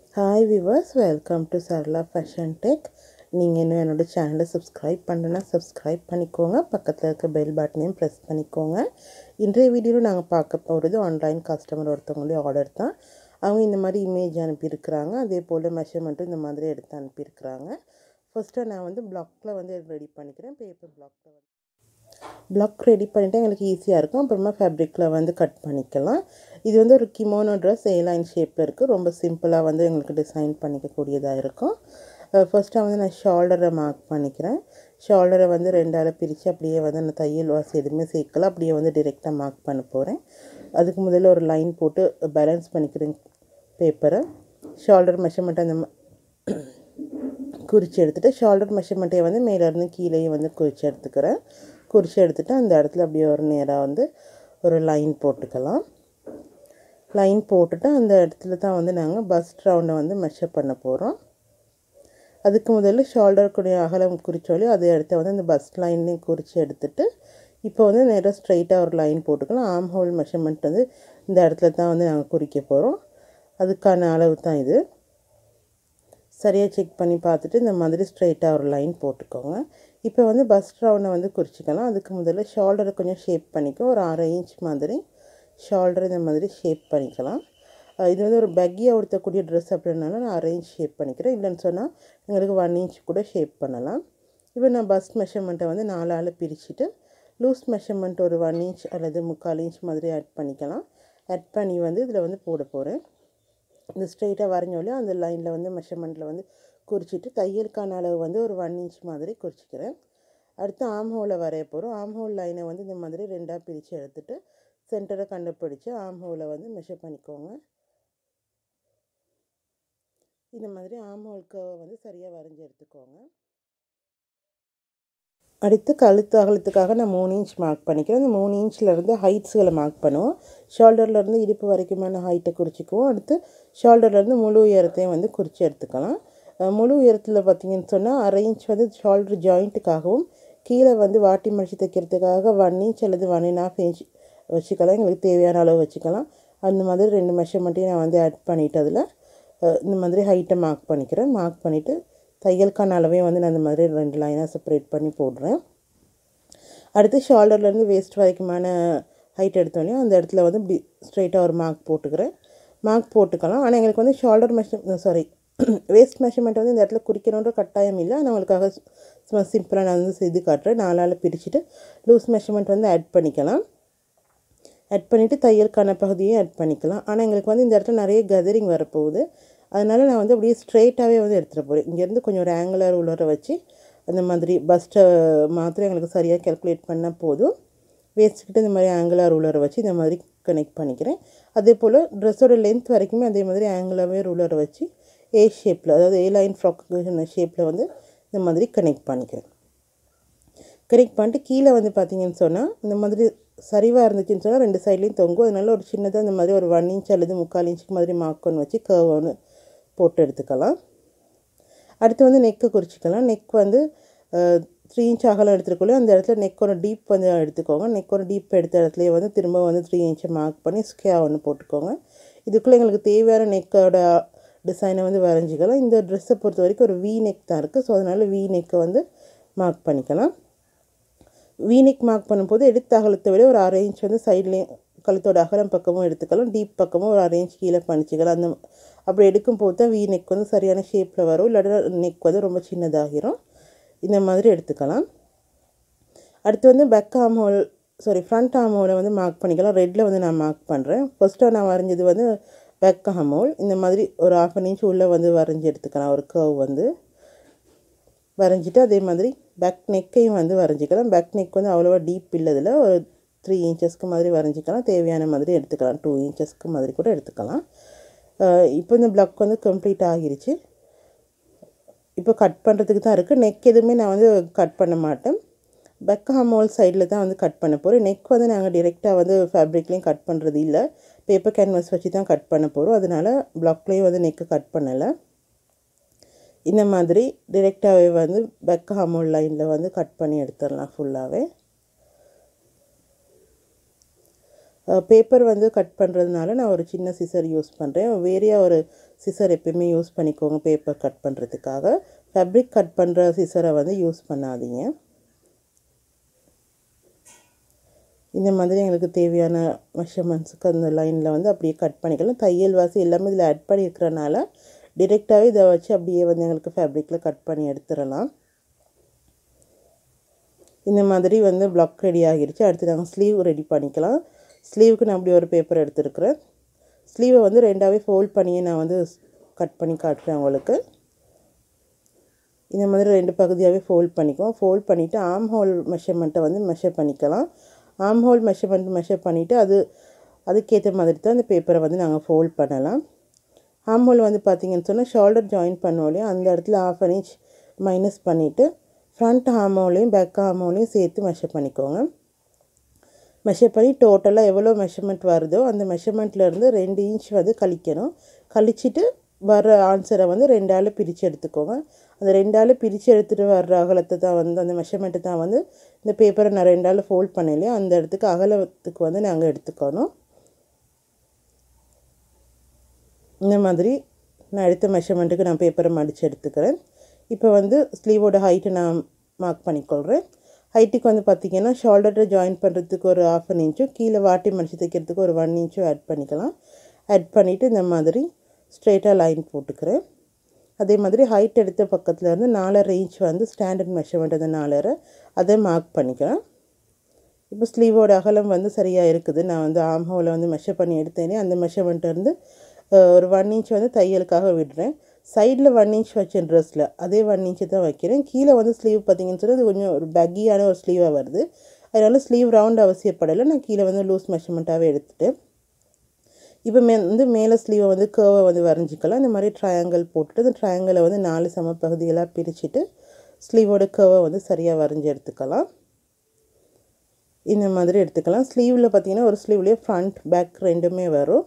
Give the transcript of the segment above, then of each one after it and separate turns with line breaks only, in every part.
hi viewers welcome to Sarala fashion tech நீங்கள் இன்னும் என்னோட சேனலை சப்ஸ்கிரைப் பண்ணலன்னா சப்ஸ்கிரைப் பண்ணிக்கோங்க பக்கத்தில் இருக்க பெல் பட்டனையும் ப்ரெஸ் பண்ணிக்கோங்க இன்றைய வீடியோவில் நாங்கள் பார்க்க போகிறது ஆன்லைன் கஸ்டமர் ஒருத்தவங்களுடைய ஆர்டர் தான் அவங்க இந்த மாதிரி இமேஜ் அனுப்பியிருக்கிறாங்க அதே போல் மெஷர்மெண்ட்டும் இந்த மாதிரி எடுத்து அனுப்பியிருக்கிறாங்க ஃபஸ்ட்டு நான் வந்து பிளாக்கில் வந்து ரெடி பண்ணிக்கிறேன் பேப்பர் பிளாக்கில் வந்து பிளாக் ரெடி பண்ணிவிட்டு எங்களுக்கு ஈஸியாக இருக்கும் அப்புறமா ஃபேப்ரிக்கில் வந்து கட் பண்ணிக்கலாம் இது வந்து ஒரு கிமோனோ ட்ரெஸ் ஏலைன் ஷேப்பில் இருக்குது ரொம்ப சிம்பிளாக வந்து எங்களுக்கு டிசைன் பண்ணிக்கக்கூடியதாக இருக்கும் ஃபஸ்ட்டாக வந்து நான் ஷோல்டரை மார்க் பண்ணிக்கிறேன் ஷோல்டரை வந்து ரெண்டால் பிரித்து அப்படியே வந்து நான் தையல் வாசி எதுவுமே சேர்க்கல அப்படியே வந்து டிரெக்டாக மார்க் பண்ண போகிறேன் அதுக்கு முதல்ல ஒரு லைன் போட்டு பேலன்ஸ் பண்ணிக்கிறேன் பேப்பரை ஷோல்டர் மெஷர்மெண்ட் அந்த குறித்து எடுத்துகிட்டு ஷோல்டர் மெஷர்மெண்ட்டை வந்து மேலேருந்து கீழேயும் வந்து குறித்து எடுத்துக்கிறேன் குறித்து எடுத்துகிட்டு அந்த இடத்துல அப்படியே ஒரு நேராக வந்து ஒரு லைன் போட்டுக்கலாம் லைன் போட்டுட்டு அந்த இடத்துல தான் வந்து நாங்கள் பஸ்ட் ரவுண்டை வந்து மெஷர் பண்ண போகிறோம் அதுக்கு முதல்ல ஷோல்டருக்குடைய அகலம் குறிச்சோலி அதே இடத்த வந்து அந்த பஸ்ட் லைன்லேயும் குறித்து எடுத்துட்டு இப்போ வந்து நேராக ஸ்ட்ரைட்டாக ஒரு லைன் போட்டுக்கலாம் ஆம் ஹோல் மெஷர்மெண்ட் வந்து இந்த இடத்துல தான் வந்து நாங்கள் குறிக்க போகிறோம் அதுக்கான அளவு தான் இது சரியாக செக் பண்ணி பார்த்துட்டு இந்த மாதிரி ஸ்ட்ரைட்டாக ஒரு லைன் போட்டுக்கோங்க இப்போ வந்து பஸ்ட் ரவுண்டை வந்து குறிச்சிக்கலாம் அதுக்கு முதல்ல ஷோல்டரை கொஞ்சம் ஷேப் பண்ணிக்கோ ஒரு அரை இன்ச் மாதிரி ஷோல்டர் இந்த மாதிரி ஷேப் பண்ணிக்கலாம் இது வந்து ஒரு பக்கியாக உடுத்தக்கூடிய ட்ரெஸ் அப்படின்னால நான் அரை இன்ச் ஷேப் பண்ணிக்கிறேன் இல்லைன்னு சொன்னால் எங்களுக்கு ஒன் இன்ச் கூட ஷேப் பண்ணலாம் இப்போ நான் பஸ்ட் மெஷர்மெண்ட்டை வந்து நாலால் பிரிச்சுட்டு லூஸ் மெஷர்மெண்ட் ஒரு ஒன் இன்ச் அல்லது முக்கால் இன்ச் மாதிரி ஆட் பண்ணிக்கலாம் ஆட் பண்ணி வந்து இதில் வந்து போட போகிறேன் இந்த ஸ்ட்ரெயிட்டாக வரைஞ்சோலையும் அந்த லைனில் வந்து மெஷர்மெண்ட்டில் வந்து குறிச்சிட்டு தையலுக்கான அளவு வந்து ஒரு ஒன் இன்ச் மாதிரி குறிச்சிக்கிறேன் அடுத்து ஆம் ஹோலை வரைய போகிறோம் ஆம் ஹோல் லைனை வந்து இந்த மாதிரி ரெண்டாக பிரித்து எடுத்துகிட்டு சென்டரை கண்டுபிடிச்சி ஆம் ஹோலை வந்து மெஷர் பண்ணிக்கோங்க இந்த மாதிரி ஆம் ஹோல்க்கு வந்து சரியாக வரைஞ்சி எடுத்துக்கோங்க அடுத்து கழுத்து அகலத்துக்காக நான் மூணு இன்ச் மார்க் பண்ணிக்கிறேன் அந்த மூணு இன்ச்லேருந்து ஹைட்ஸுகளை மார்க் பண்ணுவோம் ஷோல்டர்லேருந்து இடுப்பு வரைக்குமான ஹைட்டை குறிச்சிக்குவோம் அடுத்து ஷோல்டர்லேருந்து முழு உயரத்தையும் வந்து குறித்து எடுத்துக்கலாம் முழு உயரத்தில் பார்த்திங்கன்னு சொன்னால் அரை இன்ச் வந்து ஷோல்டர் ஜாயிண்ட்டுக்காகவும் கீழே வந்து வாட்டி மடித்து தைக்கிறதுக்காக ஒன் இன்ச் அல்லது ஒன் அண்ட் ஆஃப் இன்ச் வச்சுக்கலாம் எங்களுக்கு தேவையான அளவு வச்சுக்கலாம் அந்த மாதிரி ரெண்டு மெஷர்மெண்ட்டையும் நான் வந்து ஆட் பண்ணிவிட்டு அதில் இந்த மாதிரி ஹைட்டை மார்க் பண்ணிக்கிறேன் மார்க் பண்ணிவிட்டு தையலுக்கான அளவையும் வந்து நான் இந்த மாதிரி ரெண்டு லைனாக செப்பரேட் பண்ணி போடுறேன் அடுத்து ஷோல்டர்லேருந்து வேஸ்ட் வரைக்குமான ஹைட் எடுத்தோடனே அந்த இடத்துல வந்து இப்படி ஸ்ட்ரைட்டாக ஒரு மார்க் போட்டுக்கிறேன் மார்க் போட்டுக்கலாம் ஆனால் எங்களுக்கு வந்து shoulder measure sorry waist measurement வந்து இந்த இடத்துல குறிக்கணுன்ற கட்டாயம் இல்லை ஆனால் உங்களுக்காக சும்மா சிம்பிளாக நான் வந்து செய்து காட்டுறேன் நாலால் பிரிச்சுட்டு லூஸ் மெஷர்மெண்ட் வந்து ஆட் பண்ணிக்கலாம் ஆட் பண்ணிவிட்டு தையலுக்கான பகுதியும் ஆட் பண்ணிக்கலாம் ஆனால் எங்களுக்கு வந்து இந்த இடத்துல நிறைய கதரிங் வரப்போகுது அதனால் நான் வந்து அப்படியே ஸ்ட்ரெயிட்டாகவே வந்து எடுத்துகிட்டு போகிறேன் இங்கேருந்து கொஞ்சம் ஒரு ஆங்குலர் உள்ளர வச்சு அந்த மாதிரி பஸ்ட்டை மாத்திரம் எங்களுக்கு சரியாக கேல்குலேட் பண்ணால் போதும் வேஸ்ட்டுக்கிட்ட இந்த மாதிரி ஆங்குலர் ரூலரை வச்சு இந்த மாதிரி கனெக்ட் பண்ணிக்கிறேன் அதே போல் ட்ரெஸ்ஸோட லென்த் வரைக்குமே அதே மாதிரி ஆங்குலராகவே ரூலரை வச்சு ஏ ஷேப்பில் அதாவது ஏ லைன் ஃப்ராக்கு ஷேப்பில் வந்து இந்த மாதிரி கனெக்ட் பண்ணிக்கிறேன் கனெக்ட் பண்ணிட்டு கீழே வந்து பார்த்திங்கன்னு சொன்னால் இந்த மாதிரி சரிவாக இருந்துச்சுன்னு சொன்னால் ரெண்டு சைட்லேயும் தொங்கும் அதனால ஒரு சின்னதாக இந்த மாதிரி ஒரு ஒன் இன்ச் அல்லது முக்கால் இன்ச்சுக்கு மாதிரி மார்க் ஒன்று வச்சு கர்வ் ஒன்று போட்டு எடுத்துக்கலாம் அடுத்து வந்து நெக்கை குறிச்சிக்கலாம் நெக் வந்து த்ரீ இன்ச் அகலம் எடுத்துருக்கோம் அந்த இடத்துல நெக்கோட டீப் வந்து எடுத்துக்கோங்க நெக்கோட டீப் எடுத்த இடத்துலையே வந்து திரும்ப வந்து த்ரீ இன்ச்சை மார்க் பண்ணி ஸ்கே ஒன்று போட்டுக்கோங்க இதுக்குள்ளே எங்களுக்கு தேவையான நெக்கோட டிசைனை வந்து வரைஞ்சிக்கலாம் இந்த ட்ரெஸ்ஸை பொறுத்த வரைக்கும் ஒரு வி நெக் தான் இருக்குது ஸோ அதனால் வி நெக்கை வந்து மார்க் பண்ணிக்கலாம் வி நெக் மார்க் பண்ணும்போது எடுத்த அகலத்தை விட ஒரு அரை இன்ச் வந்து சைட்லேயும் கழுத்தோட அகலம் பக்கமும் எடுத்துக்கலாம் டீப் பக்கமும் ஒரு அரை இன்ச் கீழே பண்ணிச்சிக்கலாம் அந்த அப்படி எடுக்கும் போது தான் வி நெக் வந்து சரியான ஷேப்பில் வரும் இல்லாட்டா நெக் வந்து ரொம்ப சின்னதாகிரும் இந்த மாதிரி எடுத்துக்கலாம் அடுத்து வந்து பேக் ஆம் ஹோல் சாரி ஃப்ரண்ட் ஆம் ஹோலை வந்து மார்க் பண்ணிக்கலாம் ரெட்டில் வந்து நான் மார்க் பண்ணுறேன் ஃபஸ்ட்டாக நான் வரைஞ்சது வந்து பேக் ஆம் ஹோல் இந்த மாதிரி ஒரு ஆஃப் அன் இன்ச் உள்ளே வந்து வரைஞ்சி எடுத்துக்கலாம் ஒரு கர்வ் வந்து வரைஞ்சிட்டு அதே மாதிரி பேக் நெக்கையும் வந்து வரைஞ்சிக்கலாம் பேக் நெக் வந்து அவ்வளோவா டீப் இல்லதில் ஒரு த்ரீ இன்ச்சஸ்க்கு மாதிரி வரைஞ்சிக்கலாம் தேவையான மாதிரி எடுத்துக்கலாம் டூ இன்ச்சஸ்க்கு மாதிரி கூட எடுத்துக்கலாம் இப்போ இந்த பிளாக் வந்து கம்ப்ளீட் ஆகிருச்சு இப்போ கட் பண்ணுறதுக்கு தான் இருக்குது நெக் எதுவுமே நான் வந்து கட் பண்ண மாட்டேன் பெக் ஹாமோல் சைடில் தான் வந்து கட் பண்ண போகிறேன் நெக் வந்து நாங்கள் டிரெக்டாக வந்து ஃபேப்ரிக்லேயும் கட் பண்ணுறது இல்லை பேப்பர் கேன்வாஸ் வச்சு தான் கட் பண்ண போகிறோம் அதனால் பிளாக்லேயும் வந்து நெக்கு கட் பண்ணலை இந்த மாதிரி டிரெக்டாகவே வந்து பெக் ஹாமோல் லைனில் வந்து கட் பண்ணி எடுத்துடலாம் ஃபுல்லாகவே பேப்பர் வந்து கட் பண்ணுறதுனால நான் ஒரு சின்ன சிசர் யூஸ் பண்ணுறேன் வேறையாக ஒரு சிசர் எப்பயுமே யூஸ் பண்ணிக்கோங்க பேப்பர் கட் பண்ணுறதுக்காக ஃபேப்ரிக் கட் பண்ணுற சிசரை வந்து யூஸ் பண்ணாதீங்க இந்த மாதிரி எங்களுக்கு தேவையான மெஷர்மெண்ட்ஸுக்கு அந்த லைனில் வந்து அப்படியே கட் பண்ணிக்கலாம் தையல் வாசி எல்லாமே இதில் ஆட் பண்ணியிருக்கிறனால டிரெக்டாகவே இதை வச்சு அப்படியே வந்து எங்களுக்கு ஃபேப்ரிக்கில் கட் பண்ணி எடுத்துடலாம் இந்த மாதிரி வந்து பிளாக் ரெடி ஆகிடுச்சு அடுத்து நாங்கள் ஸ்லீவ் ரெடி பண்ணிக்கலாம் ஸ்லீவுக்கு நான் அப்படி ஒரு பேப்பர் எடுத்துருக்குறேன் ஸ்லீவை வந்து ரெண்டாவே ஃபோல்ட் பண்ணியே நான் வந்து கட் பண்ணி காட்டுறேன் உங்களுக்கு இந்த மாதிரி ரெண்டு பகுதியாகவே ஃபோல்ட் பண்ணிக்குவோம் ஃபோல்ட் பண்ணிவிட்டு ஆம் ஹோல் மெஷர்மெண்ட்டை வந்து மெஷர் பண்ணிக்கலாம் ஆம் ஹோல் மெஷர்மெண்ட் மெஷர் பண்ணிவிட்டு அது அதுக்கேற்ற மாதிரி தான் அந்த பேப்பரை வந்து நாங்கள் ஃபோல்ட் பண்ணலாம் ஆம் ஹோல் வந்து பார்த்திங்கன்னு சொன்னால் ஷோல்டர் ஜாயின் பண்ணோலையும் அந்த இடத்துல ஆஃப் அன் இன்ச் மைனஸ் பண்ணிவிட்டு ஃப்ரண்ட் ஹாமோலையும் பேக் ஹாமோலையும் சேர்த்து மெஷர் பண்ணிக்கோங்க மெஷர் பண்ணி டோட்டலாக எவ்வளோ மெஷர்மெண்ட் வருதோ அந்த மெஷர்மெண்ட்லேருந்து ரெண்டு இன்ச் வந்து கழிக்கணும் கழிச்சிட்டு வர ஆன்சரை வந்து ரெண்டால் பிரித்து எடுத்துக்கோங்க அந்த ரெண்டால் பிரித்து எடுத்துகிட்டு வர்ற அகலத்தை தான் வந்து அந்த மெஷர்மெண்ட்டு தான் வந்து இந்த பேப்பரை நான் ரெண்டால் ஃபோல்ட் பண்ணலையே அந்த இடத்துக்கு அகலத்துக்கு வந்து நாங்கள் எடுத்துக்கணும் இந்த மாதிரி நான் எடுத்த மெஷர்மெண்ட்டுக்கு நான் பேப்பரை மடித்து எடுத்துக்கிறேன் இப்போ வந்து ஸ்லீவோட ஹைட்டை நான் மார்க் பண்ணிக்கொள்கிறேன் ஹைட்டுக்கு வந்து பார்த்திங்கன்னா ஷோல்டரை ஜாயின் பண்ணுறதுக்கு ஒரு ஆஃப் அன் இன்ச்சும் கீழே வாட்டி மடித்து தைக்கிறதுக்கு ஒரு ஒன் இன்ச்சும் ஆட் பண்ணிக்கலாம் ஆட் பண்ணிவிட்டு இந்த மாதிரி ஸ்ட்ரெயிட்டாக லைன் போட்டுக்கிறேன் அதே மாதிரி ஹைட் எடுத்த பக்கத்தில் இருந்து நாலரை இன்ச் வந்து ஸ்டாண்டர்ட் மெஷர்மெண்ட் அந்த நாலரை அதை மார்க் பண்ணிக்கலாம் இப்போ ஸ்லீவோட அகலம் வந்து சரியாக இருக்குது நான் வந்து ஆம் ஹோவில் வந்து மெஷர் பண்ணி எடுத்தேனே அந்த மெஷர்மெண்ட்லேருந்து ஒரு ஒன் இன்ச் வந்து தையலுக்காக விடுறேன் சைடில் ஒன் இன்ச் வச்சேன் ட்ரெஸ்ஸில் அதே ஒன் இன்ச்சு தான் வைக்கிறேன் கீழே வந்து ஸ்லீவ் பார்த்திங்கன்னு சொல்லி அது கொஞ்சம் ஒரு பக்கியான ஒரு ஸ்லீவாக வருது அதனால் ஸ்லீவ் ரவுண்ட் அவசியப்படலை நான் கீழே வந்து லூஸ் மெஷர்மெண்ட்டாகவே எடுத்துட்டேன் இப்போ மே வந்து மேலே ஸ்லீவை வந்து கேர்வை வந்து வரைஞ்சிக்கலாம் இந்த மாதிரி ட்ரையாங்கிள் போட்டுட்டு அந்த ட்ரையாங்கிளை வந்து நாலு சம பகுதிகளாக பிரிச்சுட்டு ஸ்லீவோட கேர்வை வந்து சரியாக வரைஞ்சி எடுத்துக்கலாம் இந்த மாதிரி எடுத்துக்கலாம் ஸ்லீவில் பார்த்திங்கன்னா ஒரு ஸ்லீவ்லேயே ஃப்ரண்ட் பேக் ரெண்டுமே வரும்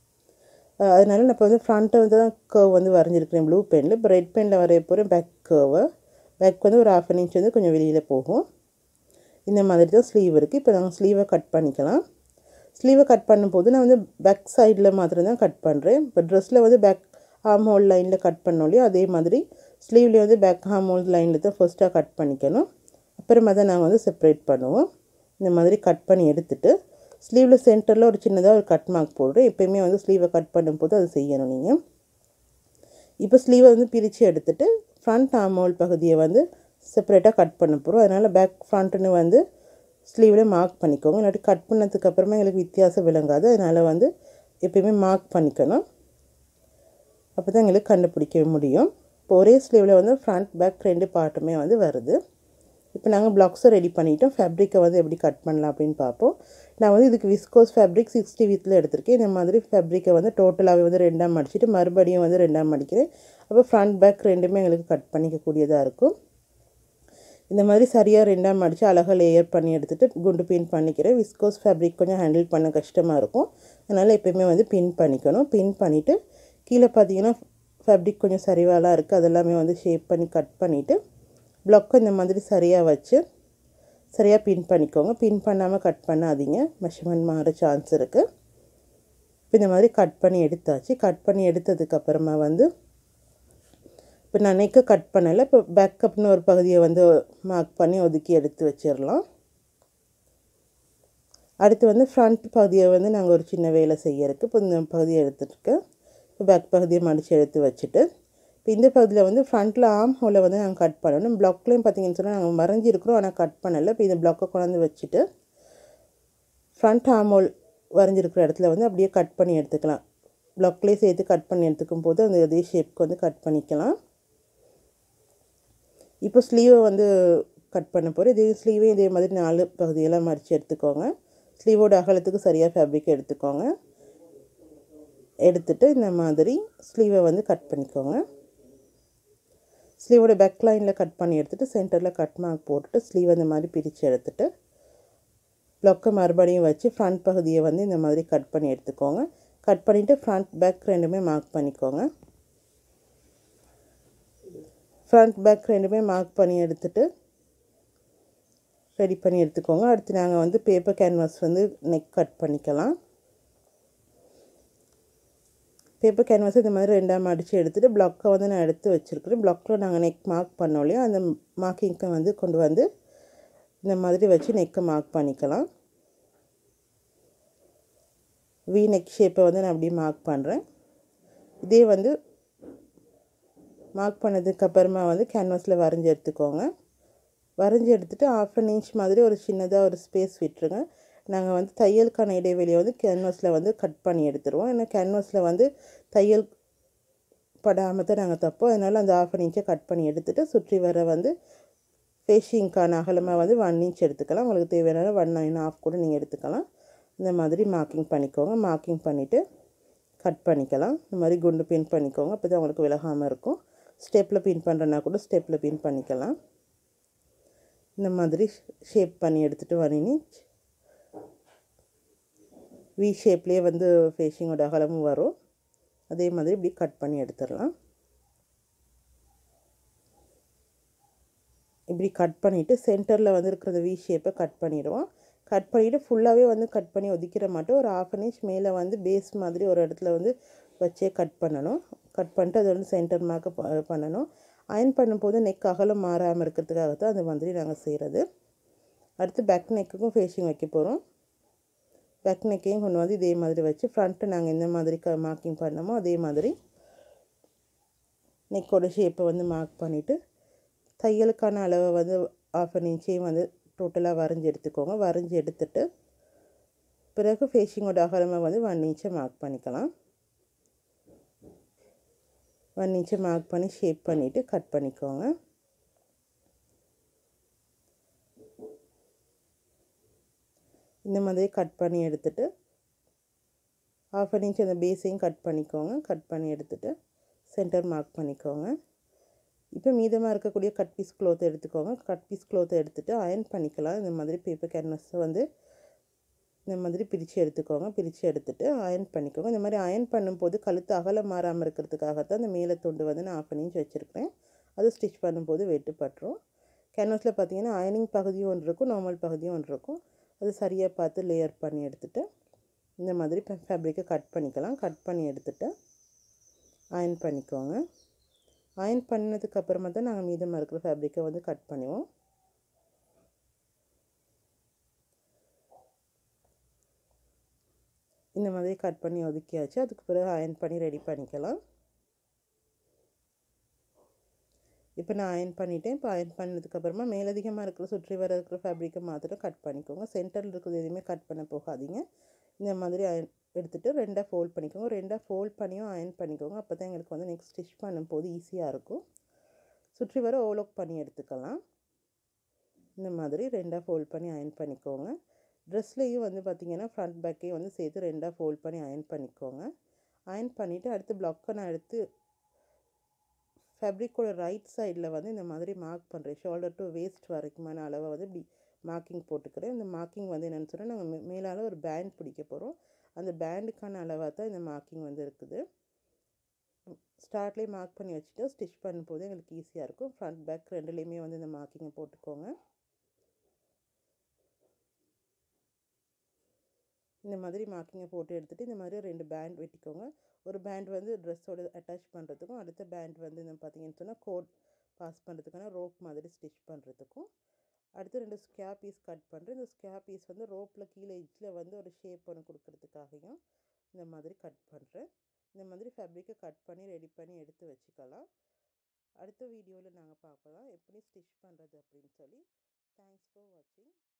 அதனால நான் இப்போ வந்து ஃப்ரண்ட்டை வந்து தான் கர்வ் வந்து வரைஞ்சிருக்கிறேன் ப்ளூ பெனில் இப்போ ரெட் பெனில் வரைய போகிறேன் பேக் கர்வை பேக் வந்து ஒரு ஆஃப் அன் இன்ச் வந்து கொஞ்சம் வெளியில் போகும் இந்த மாதிரி தான் ஸ்லீவ் இருக்குது இப்போ நாங்கள் ஸ்லீவை கட் பண்ணிக்கலாம் ஸ்லீவை கட் பண்ணும்போது நான் வந்து பேக் சைடில் மாத்திரம் தான் கட் பண்ணுறேன் இப்போ ட்ரெஸ்ஸில் வந்து பேக் ஆம் ஹோல் லைனில் கட் பண்ணோலையோ அதே மாதிரி ஸ்லீவ்லேயே வந்து பேக் ஆம் ஹோல் லைனில் தான் ஃபர்ஸ்ட்டாக கட் பண்ணிக்கணும் அப்புறமா தான் நாங்கள் வந்து செப்பரேட் பண்ணுவோம் இந்த மாதிரி கட் பண்ணி எடுத்துகிட்டு ஸ்லீவில் சென்டரில் ஒரு சின்னதாக ஒரு கட் மார்க் போடுறேன் எப்போயுமே வந்து ஸ்லீவை கட் பண்ணும்போது அது செய்யணும் நீங்கள் இப்போ ஸ்லீவை வந்து பிரித்து எடுத்துகிட்டு ஃப்ரண்ட் ஆம் ஹோல் பகுதியை வந்து செப்பரேட்டாக கட் பண்ண போகிறோம் அதனால் பேக் ஃப்ரண்ட்டுன்னு வந்து ஸ்லீவில் மார்க் பண்ணிக்கோங்க இல்லாட்டி கட் பண்ணதுக்கு அப்புறமா எங்களுக்கு வித்தியாசம் விளங்காது அதனால் வந்து எப்பயுமே மார்க் பண்ணிக்கணும் அப்போ தான் எங்களுக்கு கண்டுபிடிக்க முடியும் இப்போ ஒரே ஸ்லீவில் வந்து ஃப்ரண்ட் பேக் ரெண்டு பார்ட்டுமே வந்து வருது இப்போ நாங்கள் பிளாக்ஸை ரெடி பண்ணிட்டோம் ஃபேப்ரிக்கை வந்து எப்படி கட் பண்ணலாம் அப்படின்னு பார்ப்போம் நான் வந்து இதுக்கு விஸ்கோஸ் ஃபேப்ரிக் சிக்ஸ்டி வித்தில் எடுத்திருக்கேன் இந்த மாதிரி ஃபேப்ரிக்கை வந்து டோட்டலாகவே வந்து ரெண்டாக மடிச்சுட்டு மறுபடியும் வந்து ரெண்டாக மடிக்கிறேன் அப்போ ஃப்ரண்ட் பேக் ரெண்டுமே எங்களுக்கு கட் பண்ணிக்கக்கூடியதாக இருக்கும் இந்த மாதிரி சரியாக ரெண்டாக மடித்து அழகாக லேயர் பண்ணி எடுத்துகிட்டு குண்டு பின் பண்ணிக்கிறேன் விஸ்கோஸ் ஃபேப்ரிக் கொஞ்சம் ஹேண்டில் பண்ண கஷ்டமாக இருக்கும் அதனால் எப்போயுமே வந்து பின் பண்ணிக்கணும் பின் பண்ணிவிட்டு கீழே பார்த்தீங்கன்னா ஃபேப்ரிக் கொஞ்சம் சரிவாலாம் இருக்குது அதெல்லாமே வந்து ஷேப் பண்ணி கட் பண்ணிவிட்டு ப்ளாக்கை இந்த மாதிரி சரியாக வச்சு சரியாக பின் பண்ணிக்கோங்க பின் பண்ணாமல் கட் பண்ணாதீங்க மெஷர்மெண்ட் மாற சான்ஸ் இருக்குது இப்போ இந்த மாதிரி கட் பண்ணி எடுத்தாச்சு கட் பண்ணி எடுத்ததுக்கப்புறமா வந்து இப்போ நான் நெக்கை கட் பண்ணலை இப்போ பேக்கப்னு ஒரு பகுதியை வந்து மார்க் பண்ணி ஒதுக்கி எடுத்து வச்சிடலாம் அடுத்து வந்து ஃப்ரண்ட் பகுதியை வந்து நாங்கள் ஒரு சின்ன வேலை செய்ய இருக்குது இப்போ இந்த பகுதியை எடுத்துகிட்ருக்கேன் இப்போ பேக் பகுதியை மடித்து எடுத்து வச்சுட்டு இப்போ இந்த பகுதியில் வந்து ஃப்ரண்ட்டில் ஆம் ஹோலை வந்து நாங்கள் கட் பண்ணணும் ப்ளாக்லேயும் பார்த்தீங்கன்னு சொன்னால் நாங்கள் மறைஞ்சிருக்கிறோம் ஆனால் கட் பண்ணலை இப்போ இந்த ப்ளாக்கை கொண்டாந்து வச்சுட்டு ஃப்ரண்ட் ஆம் ஹோல் வரைஞ்சிருக்கிற இடத்துல வந்து அப்படியே கட் பண்ணி எடுத்துக்கலாம் ப்ளாக்லேயே சேர்த்து கட் பண்ணி எடுத்துக்கும் போது அந்த இதே ஷேப்க்கு வந்து கட் பண்ணிக்கலாம் இப்போ ஸ்லீவை வந்து கட் பண்ண போகிறேன் இதே ஸ்லீவையும் இதே மாதிரி நாலு பகுதியெல்லாம் மடித்து எடுத்துக்கோங்க ஸ்லீவோட அகலத்துக்கு சரியாக ஃபேப்ரிக் எடுத்துக்கோங்க எடுத்துகிட்டு இந்த மாதிரி ஸ்லீவை வந்து கட் பண்ணிக்கோங்க ஸ்லீவோட பேக் லைனில் கட் பண்ணி எடுத்துகிட்டு சென்டரில் கட் மார்க் போட்டுட்டு ஸ்லீவ் இந்த மாதிரி பிரித்து எடுத்துகிட்டு ப்ளொக்கை மறுபடியும் வச்சு ஃப்ரண்ட் பகுதியை வந்து இந்த மாதிரி கட் பண்ணி எடுத்துக்கோங்க கட் பண்ணிவிட்டு ஃப்ரண்ட் பேக் ரெண்டுமே மார்க் பண்ணிக்கோங்க ஃப்ரண்ட் பேக் ரெண்டுமே மார்க் பண்ணி எடுத்துகிட்டு ரெடி பண்ணி எடுத்துக்கோங்க அடுத்து நாங்கள் வந்து பேப்பர் கேன்வாஸ் வந்து நெக் கட் பண்ணிக்கலாம் பேப்பர் கேன்வாஸ் இந்த மாதிரி ரெண்டாக மடித்து எடுத்துகிட்டு ப்ளாக்கை வந்து நான் எடுத்து வச்சுருக்கிறேன் ப்ளாக்கில் நாங்கள் நெக் மார்க் பண்ணோம் இல்லையா அந்த மார்க்கிங்க்கை வந்து கொண்டு வந்து இந்த மாதிரி வச்சு நெக்கை மார்க் பண்ணிக்கலாம் வி நெக் ஷேப்பை வந்து நான் அப்படியே மார்க் பண்ணுறேன் இதே வந்து மார்க் பண்ணதுக்கு அப்புறமா வந்து கேன்வாஸில் வரைஞ்சி எடுத்துக்கோங்க வரைஞ்சி எடுத்துகிட்டு ஆஃப் அன் இன்ச் மாதிரி ஒரு சின்னதாக ஒரு ஸ்பேஸ் விட்டுருங்க நாங்கள் வந்து தையலுக்கான இடைவெளியை வந்து கேன்வாஸில் வந்து கட் பண்ணி எடுத்துருவோம் ஏன்னா கேன்வாஸில் வந்து தையல் படாமல் தான் நாங்கள் தப்போம் அதனால் அந்த ஆஃப் அன் இன்ச்சை கட் பண்ணி எடுத்துகிட்டு சுற்றி வர வந்து ஃபேஷிங்க்கான அகலமாக வந்து ஒன் இன்ச் எடுத்துக்கலாம் உங்களுக்கு தேவையான ஒன் நைன் ஆஃப் கூட நீங்கள் எடுத்துக்கலாம் இந்த மாதிரி மார்க்கிங் பண்ணிக்கோங்க மார்க்கிங் பண்ணிவிட்டு கட் பண்ணிக்கலாம் இந்த மாதிரி குண்டு பின் பண்ணிக்கோங்க அப்போ தான் உங்களுக்கு விலகாமல் இருக்கும் ஸ்டெப்பில் பின் பண்ணுறனா கூட ஸ்டெப்பில் பின் பண்ணிக்கலாம் இந்த மாதிரி ஷேப் பண்ணி எடுத்துகிட்டு வரினி வி ஷேப்லேயே வந்து ஃபேஷிங்கோட அகலமும் வரும் அதே மாதிரி இப்படி கட் பண்ணி எடுத்துடலாம் இப்படி கட் பண்ணிவிட்டு சென்டரில் வந்து இருக்கிற வி ஷேப்பை கட் பண்ணிடுவோம் கட் பண்ணிவிட்டு ஃபுல்லாகவே வந்து கட் பண்ணி ஒதுக்கிற மாட்டோம் ஒரு ஆஃப் அன் இன்ச் மேலே வந்து பேஸ் மாதிரி ஒரு இடத்துல வந்து வச்சே கட் பண்ணணும் கட் பண்ணிட்டு அதை வந்து சென்டர் மார்க்க பண்ணணும் அயன் பண்ணும்போது நெக் அகலம் மாறாமல் இருக்கிறதுக்காக தான் அந்த மாதிரி நாங்கள் செய்கிறது அடுத்து பேக் நெக்குக்கும் ஃபேஷிங் வைக்க போகிறோம் பேக் நெக்கையும் கொண்டு வந்து இதே மாதிரி வச்சு ஃப்ரண்ட்டு நாங்கள் எந்த மாதிரி க மார்க்கிங் பண்ணோமோ அதே மாதிரி நெக்கோட ஷேப்பை வந்து மார்க் பண்ணிவிட்டு தையலுக்கான அளவை வந்து ஆஃப் அன் இன்ச்சையும் வந்து டோட்டலாக வரைஞ்சி எடுத்துக்கோங்க வரைஞ்சி எடுத்துட்டு பிறகு ஃபேஷிங்கோட அகலமாக வந்து ஒன் இன்ச்சை மார்க் பண்ணிக்கலாம் ஒன் இன்ச்சை மார்க் பண்ணி ஷேப் பண்ணிவிட்டு கட் பண்ணிக்கோங்க இந்த மாதிரி கட் பண்ணி எடுத்துட்டு ஆஃப் அன் இன்ச் அந்த பேஸையும் கட் பண்ணிக்கோங்க கட் பண்ணி எடுத்துட்டு சென்டர் மார்க் பண்ணிக்கோங்க இப்போ மீதமாக இருக்கக்கூடிய கட் பீஸ் க்ளோத் எடுத்துக்கோங்க கட் பீஸ் க்ளோத்தை எடுத்துகிட்டு அயன் பண்ணிக்கலாம் இந்த மாதிரி பேப்பர் கேன்வஸை வந்து இந்த மாதிரி பிரித்து எடுத்துக்கோங்க பிரித்து எடுத்துகிட்டு அயன் பண்ணிக்கோங்க இந்த மாதிரி அயன் பண்ணும்போது கழுத்து அகலம் மாறாமல் இருக்கிறதுக்காக தான் இந்த மேலே துண்டு வந்து நான் ஆஃப் இன்ச் வச்சுருக்கேன் அது ஸ்டிச் பண்ணும்போது வெட்டுப்பட்டுரும் கேன்வஸில் பார்த்தீங்கன்னா அயனிங் பகுதியும் ஒன்று இருக்கும் நார்மல் பகுதியும் ஒன்று இருக்கும் அது சரியாக பார்த்து லேயர் பண்ணி எடுத்துகிட்டு இந்த மாதிரி ஃபேப்ரிக்கை கட் பண்ணிக்கலாம் கட் பண்ணி எடுத்துகிட்டு அயன் பண்ணிக்கோங்க அயன் பண்ணதுக்கு அப்புறமா தான் நாங்கள் மீதமாக இருக்கிற ஃபேப்ரிக்கை வந்து கட் பண்ணுவோம் இந்த மாதிரி கட் பண்ணி ஒதுக்கியாச்சு அதுக்கு பிறகு அயன் பண்ணி ரெடி பண்ணிக்கலாம் இப்போ நான் அயன் பண்ணிட்டேன் இப்போ அயன் பண்ணதுக்கப்புறமா மேலதிகமாக இருக்கிற சுற்றி வர இருக்கிற ஃபேப்ரிக்கை மாத்திரம் கட் பண்ணிக்கோங்க சென்டரில் இருக்கிறது எதுவுமே கட் பண்ண போகாதீங்க இந்த மாதிரி அயன் எடுத்துகிட்டு ரெண்டாக ஃபோல்ட் பண்ணிக்கோங்க ரெண்டாக ஃபோல்ட் பண்ணியும் அயன் பண்ணிக்கோங்க அப்போ தான் எங்களுக்கு வந்து நெக்ஸ்ட் ஸ்டிச் பண்ணும்போது ஈஸியாக இருக்கும் சுற்றி வர ஓலோக் பண்ணி எடுத்துக்கலாம் இந்த மாதிரி ரெண்டாக ஃபோல்ட் பண்ணி அயன் பண்ணிக்கோங்க ட்ரெஸ்லேயும் வந்து பார்த்திங்கன்னா ஃப்ரண்ட் பேக்கையும் வந்து சேர்த்து ரெண்டாக ஃபோல்ட் பண்ணி அயன் பண்ணிக்கோங்க அயன் பண்ணிவிட்டு அடுத்து ப்ளாக்கை நான் எடுத்து ஃபேப்ரிக்கோட ரைட் சைடில் வந்து இந்த மாதிரி மார்க் பண்ணுறேன் ஷோல்டர் டு வேஸ்ட் வரைக்குமான அளவை வந்து இப்படி மார்க்கிங் போட்டுக்கிறேன் இந்த மார்க்கிங் வந்து என்னென்னு சொன்னால் நாங்கள் மே மேலால் ஒரு பேண்ட் பிடிக்க போகிறோம் அந்த பேண்டுக்கான அளவாக தான் இந்த மார்க்கிங் வந்து இருக்குது ஸ்டார்ட்லேயே மார்க் பண்ணி வச்சுட்டு ஸ்டிச் பண்ணும்போது எங்களுக்கு ஈஸியாக இருக்கும் ஃப்ரண்ட் பேக் ரெண்டுலேயுமே வந்து இந்த மார்க்கிங்கை போட்டுக்கோங்க இந்த மாதிரி மார்க்கிங்கை போட்டு எடுத்துகிட்டு இந்த மாதிரி ரெண்டு பேண்ட் வெட்டிக்கோங்க ஒரு பேண்ட் வந்து ட்ரெஸ்ஸோட அட்டாச் பண்ணுறதுக்கும் அடுத்த பேண்ட் வந்து இந்த பார்த்தீங்கன்னு சொன்னால் கோட் பாஸ் பண்ணுறதுக்கான ரோப் மாதிரி ஸ்டிச் பண்ணுறதுக்கும் அடுத்து ரெண்டு ஸ்கேர் பீஸ் கட் பண்ணுறேன் இந்த ஸ்கேர் பீஸ் வந்து ரோப்பில் கீழே எஜ்ஜில் வந்து ஒரு ஷேப் ஒன்று கொடுக்கறதுக்காகவும் இந்த மாதிரி கட் பண்ணுறேன் இந்த மாதிரி ஃபேப்ரிக்கை கட் பண்ணி ரெடி பண்ணி எடுத்து வச்சுக்கலாம் அடுத்த வீடியோவில் நாங்கள் பார்க்கலாம் எப்படி ஸ்டிச் பண்ணுறது அப்படின்னு சொல்லி தேங்க்ஸ் ஃபார் வாட்சிங்